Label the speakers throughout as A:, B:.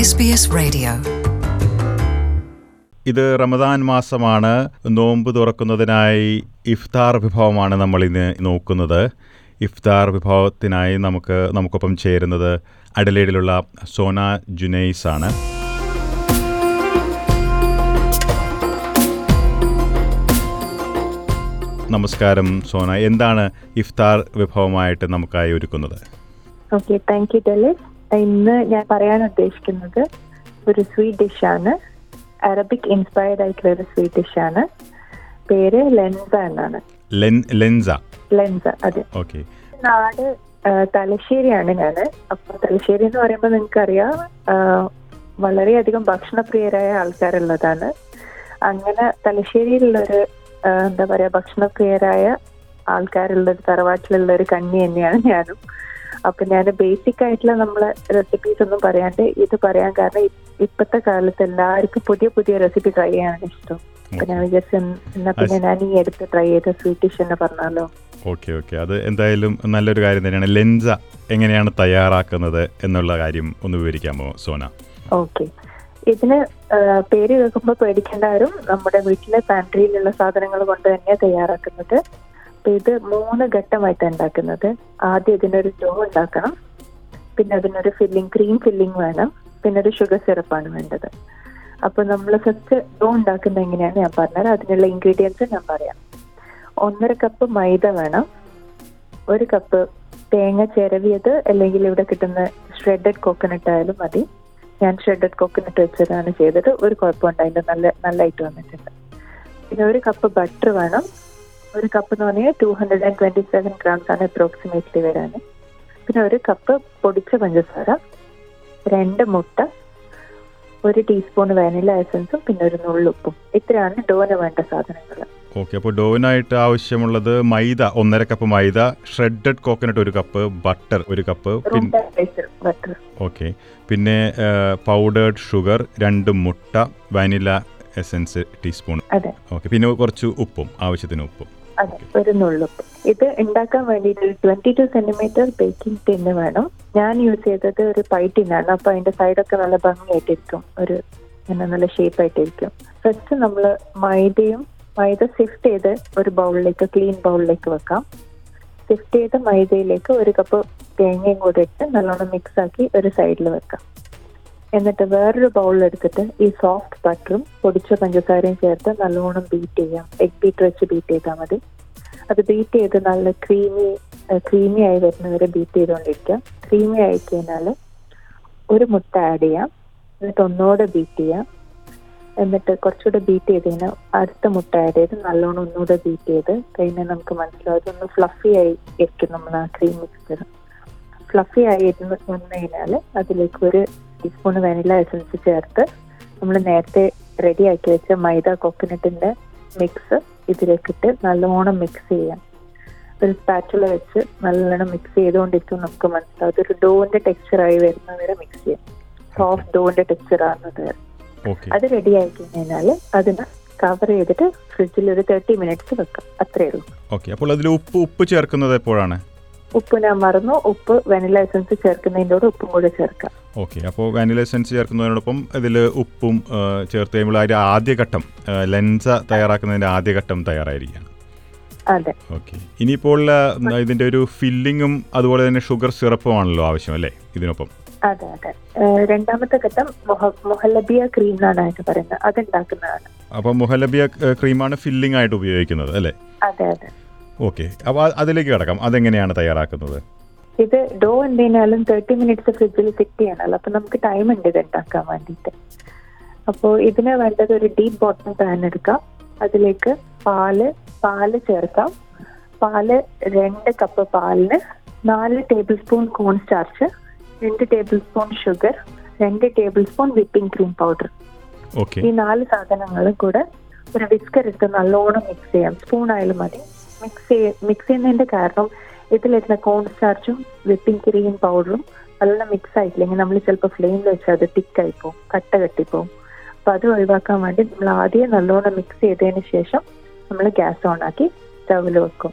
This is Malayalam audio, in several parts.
A: SBS Radio.
B: ഇത് റമദാൻ മാസമാണ് നോമ്പ് തുറക്കുന്നതിനായി ഇഫ്താർ വിഭവമാണ് നമ്മൾ ഇന്ന് നോക്കുന്നത് ഇഫ്താർ വിഭവത്തിനായി നമുക്ക് നമുക്കൊപ്പം ചേരുന്നത് അഡലേഡിലുള്ള സോന ജുനൈസ് ആണ് നമസ്കാരം സോന എന്താണ് ഇഫ്താർ വിഭവമായിട്ട് നമുക്കായി ഒരുക്കുന്നത്
C: ഓക്കെ താങ്ക് യു ഡെലിസ് ഇന്ന് ഞാൻ പറയാൻ ഉദ്ദേശിക്കുന്നത് ഒരു സ്വീറ്റ് ഡിഷാണ് അറബിക് ഇൻസ്പയർഡ് ആയിട്ടുള്ള ഒരു സ്വീറ്റ് ഡിഷാണ് പേര് ലെൻസ എന്നാണ്
B: ലെൻ ലെൻസ
C: ലെൻസ അതെ
B: ഓക്കെ
C: നാട് ആ, തലശ്ശേരിയാണ് ഞാൻ അപ്പൊ തലശ്ശേരി എന്ന് പറയുമ്പോൾ നിങ്ങൾക്കറിയാം ആ, വളരെയധികം ഭക്ഷണപ്രിയരായ ആൾക്കാരുള്ളതാണ് അങ്ങനെ തലശ്ശേരിയിലുള്ളൊരു ആ, എന്താ പറയാ ഭക്ഷണപ്രിയരായ ആൾക്കാരുള്ള ഒരു തറവാട്ടിലുള്ള ഒരു കണ്ണി തന്നെയാണ് ഞാനും അപ്പൊ ഞാൻ ബേസിക് ആയിട്ടുള്ള നമ്മളെ റെസിപ്പീസ് ഒന്നും പറയാണ്ട് ഇത് പറയാൻ കാരണം ഇ- ഇപ്പത്തെ കാലത്ത് എല്ലാവർക്കും പുതിയ പുതിയ റെസിപ്പി ട്രൈ ചെയ്യാനാണ് ഇഷ്ടം അപ്പൊ ഞാൻ വിചാരിച്ചു എന്നാ പിന്നെ ഞാൻ ഈ അടുത്ത് ട്രൈ ചെയ്ത സ്വീറ്റ് ഡിഷ് എന്ന് പറഞ്ഞാലോ
B: ഓക്കെ ഓക്കെ അത് എന്തായാലും നല്ലൊരു കാര്യം തന്നെയാണ് ലെൻസ എങ്ങനെയാണ് തയ്യാറാക്കുന്നത് എന്നുള്ള കാര്യം ഒന്ന് വിവരിക്കാമോ സോന
C: ഓക്കെ ഇതിന് ആ, പേര് കേൾക്കുമ്പോൾ പേടിക്കേണ്ട ആരും നമ്മുടെ വീട്ടിലെ പാൻട്രിയിലുള്ള സാധനങ്ങൾ കൊണ്ട് തന്നെയാണ് തയ്യാറാക്കുന്നത് അപ്പൊ ഇത് മൂന്ന് ഘട്ടമായിട്ട് ഉണ്ടാക്കുന്നത് ആദ്യം ഇതിനൊരു ഡോ ഉണ്ടാക്കണം പിന്നെ അതിനൊരു ഫില്ലിംഗ് ക്രീം ഫില്ലിംഗ് വേണം പിന്നെ ഒരു ഷുഗർ സിറപ്പാണ് വേണ്ടത് അപ്പൊ നമ്മൾ ഫസ്റ്റ് ഡോ ഉണ്ടാക്കുന്നത് എങ്ങനെയാണ് ഞാൻ പറഞ്ഞത് അതിനുള്ള ഇൻഗ്രീഡിയൻസ് ഞാൻ പറയാം ഒന്നര കപ്പ് മൈദ വേണം ഒരു കപ്പ് തേങ്ങ ചിരവിയത് അല്ലെങ്കിൽ ഇവിടെ കിട്ടുന്ന ഷ്രെഡഡ് കോക്കനട്ട് ആയാലും മതി ഞാൻ ഷ്രെഡഡ് കോക്കനട്ട് വെച്ചതാണ് ചെയ്തത് ഒരു കുഴപ്പമുണ്ട് അതിന്റെ നല്ല നല്ലതായിട്ട് വന്നിട്ടുണ്ട് പിന്നെ ഒരു കപ്പ് ബട്ടർ വേണം ഒരു കപ്പ് എന്ന് പറഞ്ഞാൽ two hundred and twenty seven grams ആണ് അപ്രോക്സിമേറ്റ്ലി വരാൻ പിന്നെ ഒരു കപ്പ് പൊടിച്ച പഞ്ചസാര രണ്ട് മുട്ട ഒരു ടീസ്പൂൺ വാനില എസൻസും പിന്നെ ഒരു നുള്ളുപ്പും ഇത്രയാണ് ഡോന് വേണ്ട സാധനങ്ങൾ
B: ഓക്കെ അപ്പോൾ ഡോവിനായിട്ട് ആവശ്യമുള്ളത് മൈദ ഒന്നര കപ്പ് മൈദ ഷ്രെഡഡ് കോക്കനട്ട് ഒരു കപ്പ് ബട്ടർ ഒരു കപ്പ്
C: റൂം
B: പിന്നെ
C: ടെമ്പറേച്ചർ ബട്ടർ
B: ഓക്കെ പിന്നെ പൗഡേർഡ് ഷുഗർ രണ്ട് മുട്ട വാനില എസൻസ് ടീസ്പൂൺ
C: അതെ
B: ഓക്കെ പിന്നെ കുറച്ച് ഉപ്പും ആവശ്യത്തിന് ഉപ്പും
C: അതെ ഒരു നുള്ളുപ്പ് ഇത് ഉണ്ടാക്കാൻ വേണ്ടിയിട്ട് ഒരു twenty two centimetre baking tin വേണം ഞാൻ യൂസ് ചെയ്തത് ഒരു പൈ ടിന്നാണ് അപ്പൊ അതിന്റെ സൈഡൊക്കെ നല്ല ഭംഗിയായിട്ടിരിക്കും ഒരു ഇങ്ങനെ നല്ല ഷേപ്പ് ആയിട്ടിരിക്കും ഫസ്റ്റ് നമ്മൾ മൈദയും മൈദ സിഫ്റ്റ് ചെയ്ത് ഒരു ബൗളിലേക്ക് ക്ലീൻ ബൗളിലേക്ക് വെക്കാം സിഫ്റ്റ് ചെയ്ത മൈദയിലേക്ക് ഒരു കപ്പ് തേങ്ങയും കൂടെ ഇട്ട് നല്ലോണം മിക്സ് ആക്കി ഒരു സൈഡിൽ വെക്കാം എന്നിട്ട് വേറൊരു ബൗളിൽ എടുത്തിട്ട് ഈ സോഫ്റ്റ് ബട്ടറും പൊടിച്ച പഞ്ചസാരയും ചേർത്ത് നല്ലോണം ബീറ്റ് ചെയ്യാം എഗ് ബീറ്റർ വെച്ച് ബീറ്റ് ചെയ്താൽ മതി അത് ബീറ്റ് ചെയ്ത് നല്ല ക്രീമി ക്രീമി ആയി വരുന്നവരെ ബീറ്റ് ചെയ്തുകൊണ്ടിരിക്കാം ക്രീമി ആയി കഴിഞ്ഞാൽ ഒരു മുട്ട ആഡ് ചെയ്യാം എന്നിട്ട് ഒന്നുകൂടെ ബീറ്റ് ചെയ്യാം എന്നിട്ട് കുറച്ചുകൂടെ ബീറ്റ് ചെയ്ത് കഴിഞ്ഞാൽ അടുത്ത മുട്ട ആഡ് ചെയ്ത് നല്ലോണം ഒന്നുകൂടെ ബീറ്റ് ചെയ്ത് കഴിഞ്ഞാൽ നമുക്ക് മനസ്സിലാവും അതൊന്ന് ഫ്ലഫി ആയി ഇരിക്കും നമ്മൾ ആ ക്രീം മിക്സ്ചർ ഫ്ലഫി ആയി ഇരുന്ന് വന്നു കഴിഞ്ഞാൽ അതിലേക്ക് ഒരു ടീസ്പൂൺ വാനില എസൻസ് ചേർത്ത് നമ്മൾ നേരത്തെ റെഡി ആക്കി വെച്ച മൈദ കോക്കനട്ടിന്റെ മിക്സ് ഇതിലേക്കിട്ട് നല്ലോണം മിക്സ് ചെയ്യാം ഒരു സ്പാച്ചുല വെച്ച് നല്ലോണം മിക്സ് ചെയ്തുകൊണ്ടിരിക്കും നമുക്ക് മനസ്സിലാവും അതൊരു ഡോന്റെ ടെക്സ്ചർ ആയി വരുന്നവരെ മിക്സ് ചെയ്യാം സോഫ്റ്റ് ഡോന്റെ ടെക്സ്ചർ ആകുന്നത് വരെ
B: ഓക്കെ
C: അത് റെഡി ആയി കഴിഞ്ഞാൽ അതിന് കവർ ചെയ്തിട്ട് ഫ്രിഡ്ജിൽ ഒരു തേർട്ടി മിനിറ്റ്സ് വെക്കാം അത്രേ ഉള്ളൂ
B: ഓക്കെ അപ്പോൾ അതിൽ ഉപ്പ് ഉപ്പ് ചേർക്കുന്നത് എപ്പോഴാണ്
C: ഉപ്പ് ഞാൻ മറന്നു ഉപ്പ് വെനില എസൻസ് ചേർക്കുന്നതിൻ്റെ കൂടെ ഉപ്പും കൂടെ ചേർക്കാം
B: ഓക്കെ അപ്പോൾ വാനില എസൻസ് ചേർക്കുന്നതിനോടൊപ്പം ഇതിൽ ഉപ്പും ആ, ചേർത്ത് കഴിയുമ്പോൾ അതിൻ്റെ ആദ്യഘട്ടം ആ, ലെൻസ തയ്യാറാക്കുന്നതിൻ്റെ ആദ്യഘട്ടം തയ്യാറായിരിക്കുകയാണ്
C: അതെ
B: ഓക്കെ ഇനിയിപ്പോൾ ആ, ഇതിൻ്റെ ഒരു ഫില്ലിങ്ങും അതുപോലെ തന്നെ ഷുഗർ സിറപ്പുമാണല്ലോ ആവശ്യം അല്ലേ ഇതിനൊപ്പം
C: അതെ അതെ ഏഹ് രണ്ടാമത്തെ ഘട്ടം മൊഹ- മൊഹല്ലബിയ ക്രീം എന്നാണ് അതിന് പറയുന്നത് അത് ഉണ്ടാക്കുന്നതാണ്
B: അപ്പോൾ മുഹലബിയ ആ, ക്രീമാണ് ഫില്ലിംഗ് ആയിട്ട് ഉപയോഗിക്കുന്നത് അല്ലേ
C: അതെ അതെ
B: ഓക്കെ അപ്പോൾ അ- അതിലേക്ക് കിടക്കാം അതെങ്ങനെയാണ് തയ്യാറാക്കുന്നത്
C: ഇത് ഡോ എന്ത് കഴിഞ്ഞാലും തേർട്ടി മിനിറ്റ്സ് ഫ്രിഡ്ജിൽ സെറ്റ് ചെയ്യണമല്ലോ അപ്പൊ നമുക്ക് ടൈം ഉണ്ട് ഇത് ഉണ്ടാക്കാൻ വേണ്ടിയിട്ട് അപ്പോൾ ഇതിന് വേണ്ടത് ഒരു ഡീപ്പ് ബോട്ടം പാൻ എടുക്കാം അതിലേക്ക് പാല് പാല് ചേർക്കാം പാല് രണ്ട് കപ്പ് പാലിന് നാല് ടേബിൾ സ്പൂൺ കോൺ സ്റ്റാർച്ച് രണ്ട് ടേബിൾ സ്പൂൺ ഷുഗർ രണ്ട് tablespoon whipping cream powder
B: okay
C: ഈ നാല് സാധനങ്ങളും കൂടെ ഒരു വിസ്കർ ഇട്ട് നല്ലോണം മിക്സ് ചെയ്യാം സ്പൂൺ ആയാലും മതി മിക്സ് ചെയ്യ മിക്സ് ചെയ്യുന്നതിന്റെ കാരണം ഇതിലിരുന്ന കോൺ സ്റ്റാർച്ചും വിപ്പിംഗ് ക്രീം പൗഡറും നല്ലോണം മിക്സ് ആയിട്ടില്ലെങ്കിൽ നമ്മൾ ചിലപ്പോൾ ഫ്ലെയിമിൽ വെച്ചാൽ അത് തിക്കായി പോകും കട്ട കെട്ടിപ്പോവും അപ്പൊ അത് ഒഴിവാക്കാൻ വേണ്ടി നമ്മൾ ആദ്യം നല്ലോണം മിക്സ് ചെയ്തതിന് ശേഷം നമ്മൾ ഗ്യാസ് ഓൺ ആക്കി സ്റ്റവിൽ വെക്കും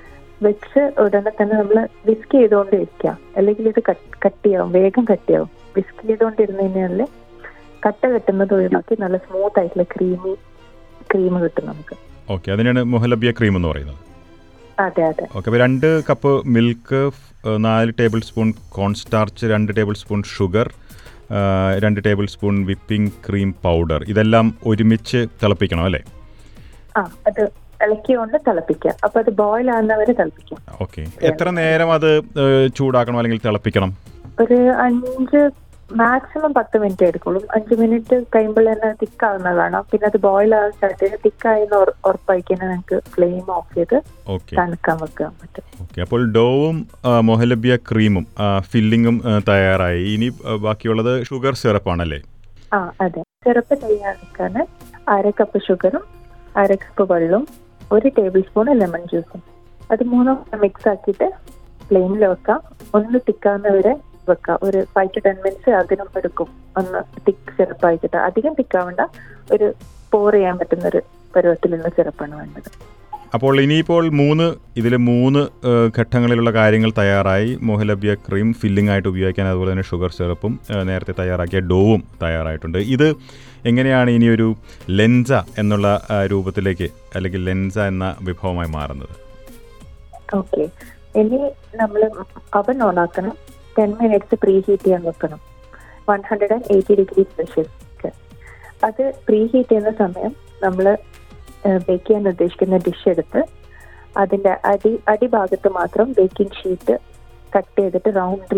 C: വെച്ച് ഉടനെ തന്നെ നമ്മൾ വിസ്ക് ചെയ്തുകൊണ്ട് ഇരിക്കുക അല്ലെങ്കിൽ ഇത് കട്ട്- കട്ടിയാവും വേഗം കട്ടിയാവും വിസ്ക് ചെയ്തുകൊണ്ടിരുന്ന് കഴിഞ്ഞാൽ കട്ട കെട്ടുന്നത് ഒഴിവാക്കി നല്ല സ്മൂത്ത് ആയിട്ടുള്ള ക്രീമി ക്രീം കിട്ടും നമുക്ക്
B: ഓക്കെ അതിനാണ് മൊഹലബിയ ക്രീം എന്ന് പറയുന്നത്
C: അതെ അതെ
B: ഓക്കെ അപ്പോൾ രണ്ട് കപ്പ് മിൽക്ക് ഫ്- നാല് ടേബിൾ സ്പൂൺ കോൺസ്റ്റാർച്ച് രണ്ട് ടേബിൾ സ്പൂൺ ഷുഗർ ആ, രണ്ട് tablespoon whipping cream powder ഇതെല്ലാം ഒരുമിച്ച് തിളപ്പിക്കണം അല്ലേ
C: ആ അത് ഇളക്കിക്കൊണ്ട് തിളപ്പിക്കുക അപ്പൊ അത് ബോയിൽ ആകുന്നവരെ തിളപ്പിക്കാം
B: ഓക്കെ എത്ര നേരം അത് ഏ, ചൂടാക്കണം അല്ലെങ്കിൽ തിളപ്പിക്കണം
C: ഒരു അഞ്ച് മാക്സിമം പത്ത് മിനിറ്റ് എടുക്കുള്ളൂ അഞ്ച് മിനിറ്റ് കഴിയുമ്പോൾ തന്നെ തിക്കാവുന്നത് കാണാം പിന്നെ അത് ബോയിൽ ആകാൻ സ്റ്റാർട്ട് ചെയ്ത് തിക്കായെന്ന് ഉറപ്പായി കഴിഞ്ഞാൽ നമുക്ക് ഫ്ലെയിം ഓഫ് ചെയ്ത്
B: ഓക്കെ
C: തണുക്കാൻ വെക്കാൻ പറ്റും
B: ഓക്കെ അപ്പോൾ ഡോവും ആ, മൊഹലബിയ ക്രീമും ആ, ഫില്ലിങ്ങും ആ, തയ്യാറായി ഇനി ആ, ബാക്കിയുള്ളത് ഷുഗർ സിറപ്പാണല്ലേ
C: ആ അതെ സിറപ്പ് തയ്യാറാക്കാൻ അര കപ്പ് ഷുഗറും അര കപ്പ് വെള്ളവും ഒരു ടേബിൾ സ്പൂൺ ലെമൺ ജ്യൂസും അത് മൂന്നും മിക്സ് ആക്കിയിട്ട് ഫ്ലെയിമിൽ വെക്കാം ഒന്ന് തിക്കാവുന്നവരെ വെക്കാം ഒരു ഫൈവ് ടു ടെൻ മിനിറ്റ്സ് അതിനും എടുക്കും ഒന്ന് തിക്ക് സിറപ്പ് ആക്കിയിട്ട് അധികം തിക്കാവണ്ട ഒരു പോർ ചെയ്യാൻ പറ്റുന്ന ഒരു പരുവത്തിലുള്ള സിറപ്പാണ് വേണ്ടത്
B: അപ്പോൾ ഇനിയിപ്പോൾ മൂന്ന് ഇതിൽ മൂന്ന് ഏ, ഘട്ടങ്ങളിലുള്ള കാര്യങ്ങൾ തയ്യാറായി മൊഹലബിയ ക്രീം ഫില്ലിംഗ് ആയിട്ട് ഉപയോഗിക്കാൻ അതുപോലെ തന്നെ ഷുഗർ സിറപ്പും ഏ, നേരത്തെ തയ്യാറാക്കിയ ഡോവും തയ്യാറായിട്ടുണ്ട് ഇത് എങ്ങനെയാണ് ഇനിയൊരു ലെൻസ എന്നുള്ള ആ, രൂപത്തിലേക്ക് അല്ലെങ്കിൽ ലെൻസ എന്ന വിഭവമായി മാറുന്നത്
C: ഓക്കെ ഇനി നമ്മൾ അവൻ ഓൺ ആക്കണം ടെൻ മിനിറ്റ്സ് പ്രീ ഹീറ്റ് ചെയ്യാൻ വെക്കണം one hundred and eighty degree Celsius അത് പ്രീ ഹീറ്റ് ചെയ്യുന്ന സമയം നമ്മൾ ബേക്ക് ചെയ്യാൻ ഉദ്ദേശിക്കുന്ന ഡിഷ് എടുത്ത് അതിന്റെ അടി അടിഭാഗത്ത് മാത്രം ബേക്കിംഗ് ഷീറ്റ് കട്ട് ചെയ്തിട്ട് റൗണ്ടിൽ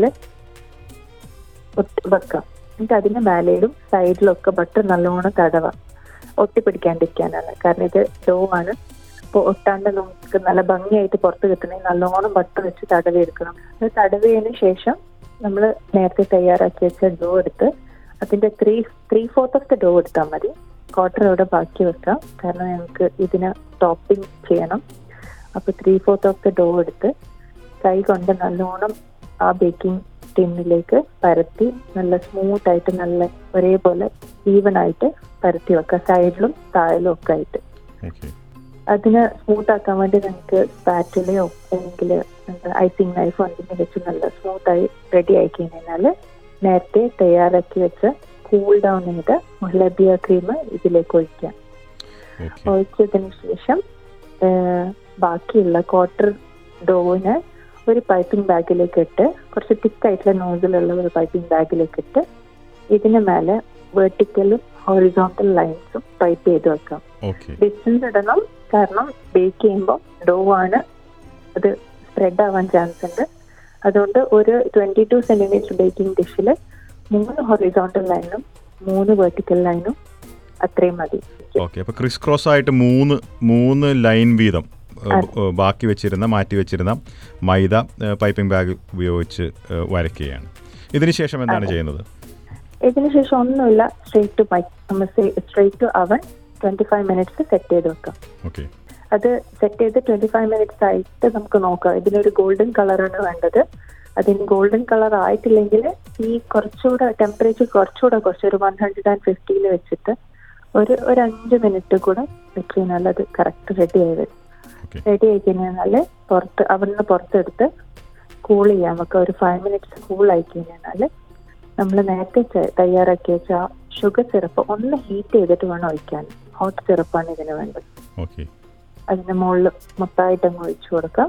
C: വെക്കാം എന്നിട്ട് അതിന്റെ മേലയിലും സൈഡിലും ഒക്കെ ബട്ടർ നല്ലോണം തടവാം ഒട്ടിപ്പിടിക്കാണ്ടിരിക്കാനാണ് കാരണം ഇത് ഡോ ആണ് അപ്പോൾ ഒട്ടാണ്ട് നമുക്ക് നല്ല ഭംഗിയായിട്ട് പുറത്ത് കിട്ടണമെങ്കിൽ നല്ലോണം ബട്ടർ വെച്ച് തടവി എടുക്കണം അത് തടവിയതിന് ശേഷം നമ്മൾ നേരത്തെ തയ്യാറാക്കി വെച്ച ഡോ എടുത്ത് അതിന്റെ three three fourth of the dough എടുത്താൽ മതി ക്വാർട്ടർ അവിടെ ബാക്കി വെക്കാം കാരണം ഞങ്ങൾക്ക് ഇതിന് ടോപ്പിംഗ് ചെയ്യണം അപ്പൊ three fourth of the dough എടുത്ത് കൈ കൊണ്ട് നല്ലോണം ആ ബേക്കിംഗ് ടിന്നിലേക്ക് പരത്തി നല്ല സ്മൂത്ത് ആയിട്ട് നല്ല ഒരേപോലെ ഈവൻ ആയിട്ട് പരത്തി വെക്കാം സൈഡിലും താഴിലും ഒക്കെ ആയിട്ട്
B: ഓക്കെ
C: അതിന് സ്മൂത്ത് ആക്കാൻ വേണ്ടി നമുക്ക് സ്പാറ്റിലയോ അല്ലെങ്കിൽ ഐസിങ് നൈഫോ എന്തെങ്കിലും വെച്ച് നല്ല സ്മൂത്ത് ആയി റെഡി ആയി കഴിഞ്ഞാൽ നേരത്തെ തയ്യാറാക്കി വെച്ച് കൂൾ ഡൗൺ ചെയ്ത് മുഹലബിയ ക്രീം ഇതിലേക്ക് ഒഴിക്കാം
B: ഓക്കെ
C: ഒഴിച്ചതിന് ശേഷം ആ, ബാക്കിയുള്ള ക്വാർട്ടർ ഡോവിന് ഒരു പൈപ്പിംഗ് ബാഗിലേക്ക് ഇട്ട് കുറച്ച് തിക്കായിട്ടുള്ള നോസിലുള്ള ഒരു പൈപ്പിംഗ് ബാഗിലേക്ക് ഇട്ട് ഇതിന് മേലെ വെർട്ടിക്കലും ഹൊറിസോണ്ടൽ ലൈൻസും പൈപ്പ് ചെയ്ത് വെക്കാം
B: ഓക്കെ
C: ഡിസ്റ്റൻസ് ഇടണം കാരണം ബേക്ക് ചെയ്യുമ്പോൾ ഡോ ആണ് അത് സ്പ്രെഡ് ആവാൻ ചാൻസ് ഉണ്ട് അതുകൊണ്ട് ഒരു ട്വന്റി ടു സെന്റിമീറ്റർ ബേക്കിംഗ് ഡിഷിൽ മൂന്ന് ഹൊറിസോണ്ടൽ ലൈനും മൂന്ന് വെർട്ടിക്കൽ ലൈനും അത്രയും മതി
B: ഓക്കെ അപ്പോൾ ക്രിസ് ക്രോസ് ആയിട്ട് മൂന്ന് മൂന്ന് ലൈൻ വീതം ഏ, ഏ, ബാക്കി വെച്ചിരുന്ന മാറ്റി വെച്ചിരുന്ന മൈദ ഏ, പൈപ്പിംഗ് ബാഗ് ഉപയോഗിച്ച് ഏ, വരയ്ക്കുകയാണ് ഇതിന് ശേഷം എന്താണ് ചെയ്യുന്നത്
C: ഇതിനുശേഷം ഒന്നുമില്ല സ്ട്രേറ്റ് ടു മൈ നമ്മൾ straight to oven twenty five minutes set ചെയ്ത് വെക്കാം
B: ഓക്കെ
C: അത് സെറ്റ് ചെയ്ത് ട്വന്റി ഫൈവ് മിനിറ്റ്സ് ആയിട്ട് നമുക്ക് നോക്കാം ഇതിനൊരു ഗോൾഡൻ കളറാണ് വേണ്ടത് അതിന് ഗോൾഡൻ കളർ ആയിട്ടില്ലെങ്കിൽ ഈ കുറച്ചുകൂടെ ടെമ്പറേച്ചർ കുറച്ചുകൂടെ കുറച്ച് ഒരു വൺ ഹൺഡ്രഡ് ആൻഡ് ഫിഫ്റ്റിയിൽ വെച്ചിട്ട് ഒരു ഒരു അഞ്ച് മിനിറ്റ് കൂടെ വെച്ച് കഴിഞ്ഞാൽ അത് കറക്റ്റ് റെഡി ആയി വരും
B: ഓക്കെ
C: റെഡി ആയി കഴിഞ്ഞാൽ പുറത്ത് അവിടുന്ന് പുറത്തെടുത്ത് കൂൾ ചെയ്യാൻ വെക്കാം ഒരു ഫൈവ് മിനിറ്റ്സ് കൂൾ ആയി കഴിഞ്ഞാൽ നമ്മൾ നേരത്തെ ചെ- തയ്യാറാക്കി വെച്ച ആ ഷുഗർ സിറപ്പ് ഒന്ന് ഹീറ്റ് ചെയ്തിട്ട് വേണം ഒഴിക്കാൻ ഹോട്ട് സിറപ്പാണ് ഇതിന് വേണ്ടത്
B: ഓക്കെ
C: അതിന്റെ മുകളിൽ മൊത്തമായിട്ട് അങ്ങ് ഒഴിച്ചു കൊടുക്കാം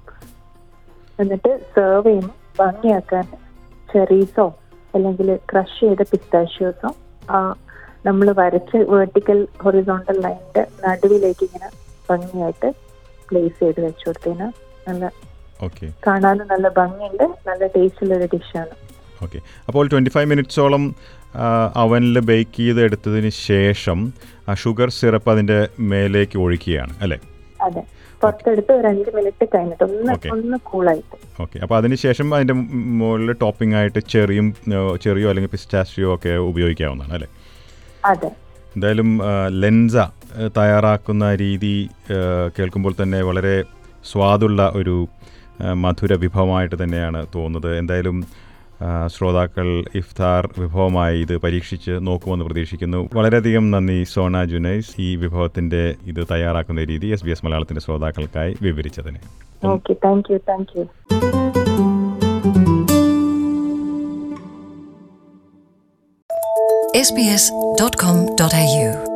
C: എന്നിട്ട് സെർവ് ചെയ്യുമ്പോൾ ഭംഗിയാക്കാൻ ചെറീസോ അല്ലെങ്കിൽ ക്രഷ് ചെയ്ത പിസ്താഷ്യോസോ ആ നമ്മൾ വരച്ച് വേർട്ടിക്കൽ ഹൊറിസോണ്ടൽ ലൈനിന്റെ നടുവിലേക്ക് ഇങ്ങനെ ഭംഗിയായിട്ട് പ്ലേസ് ചെയ്ത് വെച്ചു കൊടുത്തതിന് നല്ല
B: ഓക്കെ
C: കാണാനും നല്ല ഭംഗിയുണ്ട് നല്ല ടേസ്റ്റുള്ള ഒരു ഡിഷാണ്
B: ഓക്കെ അപ്പോൾ ട്വൻറ്റി ഫൈവ് മിനിറ്റ്സോളം അവനിൽ ബേക്ക് ചെയ്ത് എടുത്തതിന് ശേഷം ആ ഷുഗർ സിറപ്പ് അതിൻ്റെ മേലേക്ക് ഒഴിക്കുകയാണ് അല്ലേ
C: അതെ പുറത്തെടുത്ത് ഒരു അഞ്ച് മിനിറ്റ് കഴിഞ്ഞിട്ട് ഒന്ന്
B: Okay.
C: ഒന്ന് കൂളായിട്ട്
B: ഓക്കെ അപ്പോൾ അതിന് ശേഷം അതിൻ്റെ മുകളിൽ ടോപ്പിംഗ് ആയിട്ട് ചെറിയും ഏഹ്, ചെറിയോ അല്ലെങ്കിൽ പിസ്റ്റാഷ്യോ ഒക്കെ ഉപയോഗിക്കാവുന്നതാണ് അല്ലേ
C: അതെ
B: എന്തായാലും ആ, ലെൻസ ഏഹ്, തയ്യാറാക്കുന്ന രീതി ഏഹ്, കേൾക്കുമ്പോൾ തന്നെ വളരെ സ്വാദുള്ള ഒരു ആ, മധുര വിഭവമായിട്ട് തന്നെയാണ് തോന്നുന്നത് എന്തായാലും ആ, ശ്രോതാക്കൾ ഇഫ്താർ വിഭവമായി ഇത് പരീക്ഷിച്ച് നോക്കുമെന്ന് പ്രതീക്ഷിക്കുന്നു വളരെയധികം നന്ദി സോന ജുനൈസ് ഈ വിഭവത്തിൻ്റെ ഇത് തയ്യാറാക്കുന്ന രീതി എസ് ബി എസ് മലയാളത്തിൻ്റെ ശ്രോതാക്കൾക്കായി വിവരിച്ചതിന്
C: okay thank you thank you
A: sbs.com.au